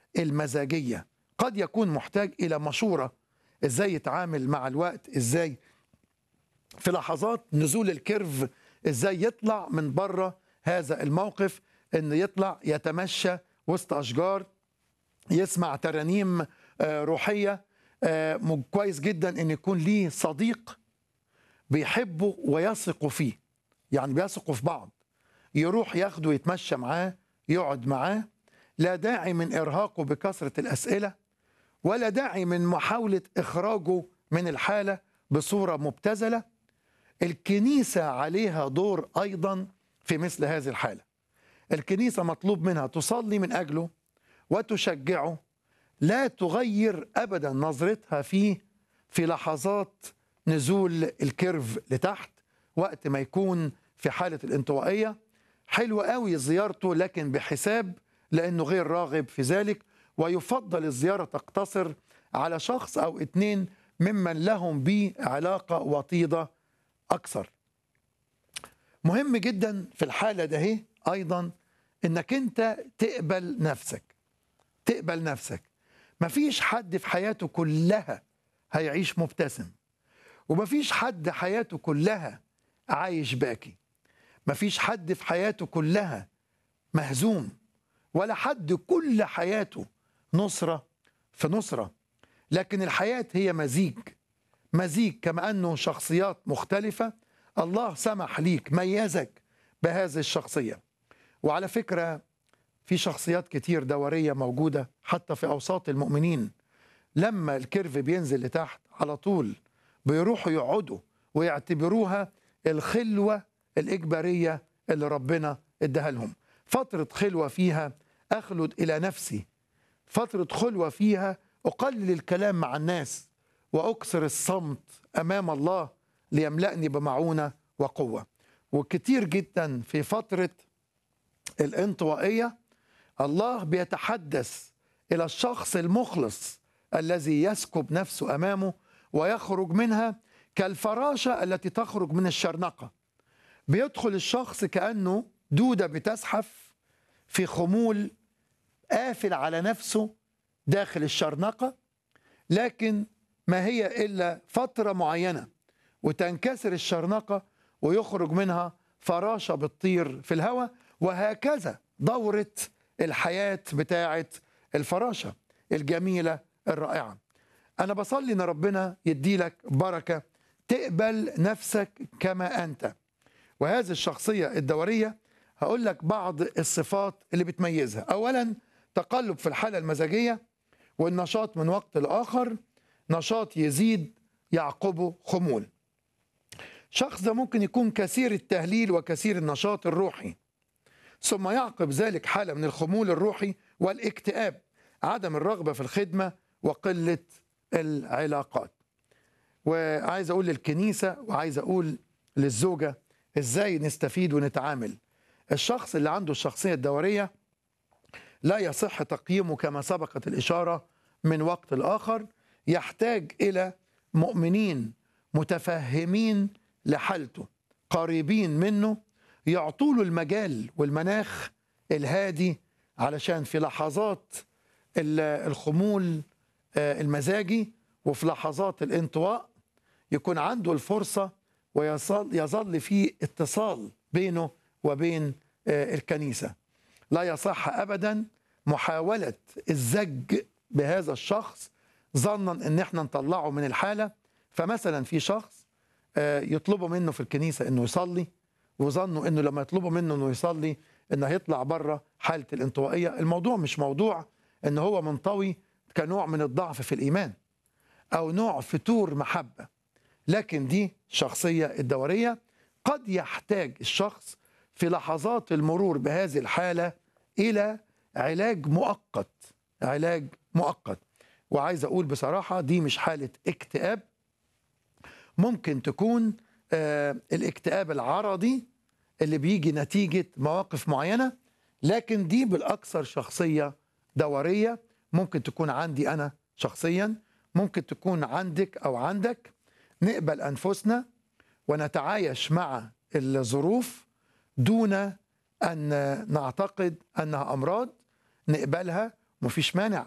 المزاجية قد يكون محتاج إلى مشورة إزاي يتعامل مع الوقت إزاي في لحظات نزول الكيرف إزاي يطلع من بره هذا الموقف إنه يطلع يتمشى وسط أشجار يسمع ترانيم آه، روحية آه، م- كويس جدا إن يكون ليه صديق بيحبه ويثق فيه يعني بيثقوا في بعض يروح ياخده يتمشى معاه يقعد معاه لا داعي من إرهاقه بكثرة الأسئلة ولا داعي من محاولة إخراجه من الحالة بصورة مبتذلة الكنيسة عليها دور أيضا في مثل هذه الحالة الكنيسة مطلوب منها تصلي من أجله وتشجعه لا تغير أبدا نظرتها فيه في لحظات نزول الكيرف لتحت وقت ما يكون في حالة الانطوائية حلو قوي زيارته لكن بحساب لأنه غير راغب في ذلك ويفضل الزيارة تقتصر على شخص أو اتنين ممن لهم به علاقة وطيدة أكثر مهم جدا في الحالة ده هي أيضا إنك أنت تقبل نفسك تقبل نفسك مفيش حد في حياته كلها هيعيش مبتسم ومفيش حد حياته كلها عايش باكي مفيش حد في حياته كلها مهزوم ولا حد كل حياته نصرة في نصرة لكن الحياة هي مزيج مزيج كما أنه شخصيات مختلفة الله سمح ليك ميزك بهذه الشخصية وعلى فكرة في شخصيات كتير دورية موجودة حتى في أوساط المؤمنين لما الكيرف بينزل لتحت على طول بيروحوا يقعدوا ويعتبروها الخلوة الإجبارية اللي ربنا اداها لهم فترة خلوة فيها أخلد إلى نفسي فترة خلوة فيها أقلل الكلام مع الناس وأكثر الصمت أمام الله ليملأني بمعونة وقوة وكتير جدا في فترة الانطوائية الله بيتحدث إلى الشخص المخلص الذي يسكب نفسه أمامه ويخرج منها كالفراشة التي تخرج من الشرنقة بيدخل الشخص كأنه دودة بتزحف في خمول قافل على نفسه داخل الشرنقة لكن ما هي إلا فترة معينة وتنكسر الشرنقة ويخرج منها فراشة بتطير في الهواء وهكذا دورة الحياة بتاعة الفراشة الجميلة الرائعة أنا بصلي إن ربنا يديلك بركة تقبل نفسك كما أنت وهذه الشخصية الدورية هقول لك بعض الصفات اللي بتميزها أولا تقلب في الحالة المزاجية والنشاط من وقت لآخر نشاط يزيد يعقبه خمول شخص ده ممكن يكون كثير التهليل وكثير النشاط الروحي ثم يعقب ذلك حالة من الخمول الروحي والاكتئاب عدم الرغبة في الخدمة وقلة العلاقات وعايز أقول للكنيسة وعايز أقول للزوجة إزاي نستفيد ونتعامل الشخص اللي عنده الشخصية الدورية لا يصح تقييمه كما سبقت الإشارة من وقت لآخر يحتاج إلى مؤمنين متفهمين لحالته قريبين منه يعطوا له المجال والمناخ الهادي علشان في لحظات ال- الخمول آه، المزاجي وفي لحظات الانطواء يكون عنده الفرصة ويظل يظل في اتصال بينه وبين آه، الكنيسة لا يصح أبدا محاولة الزج بهذا الشخص ظنا ان احنا نطلعه من الحالة فمثلا في شخص آه، يطلبوا منه في الكنيسة انه يصلي وظنوا انه لما يطلبوا منه انه يصلي انه هيطلع بره حالة الانطوائية الموضوع مش موضوع ان هو منطوي كنوع من الضعف في الايمان او نوع فتور محبة لكن دي شخصية الدورية قد يحتاج الشخص في لحظات المرور بهذه الحالة إلى علاج مؤقت علاج مؤقت وعايز أقول بصراحة دي مش حالة اكتئاب ممكن تكون آه الاكتئاب العرضي اللي بيجي نتيجة مواقف معينة لكن دي بالأكثر شخصية دورية ممكن تكون عندي أنا شخصيا ممكن تكون عندك أو عندك نقبل أنفسنا ونتعايش مع الظروف دون أن نعتقد أنها أمراض نقبلها مفيش مانع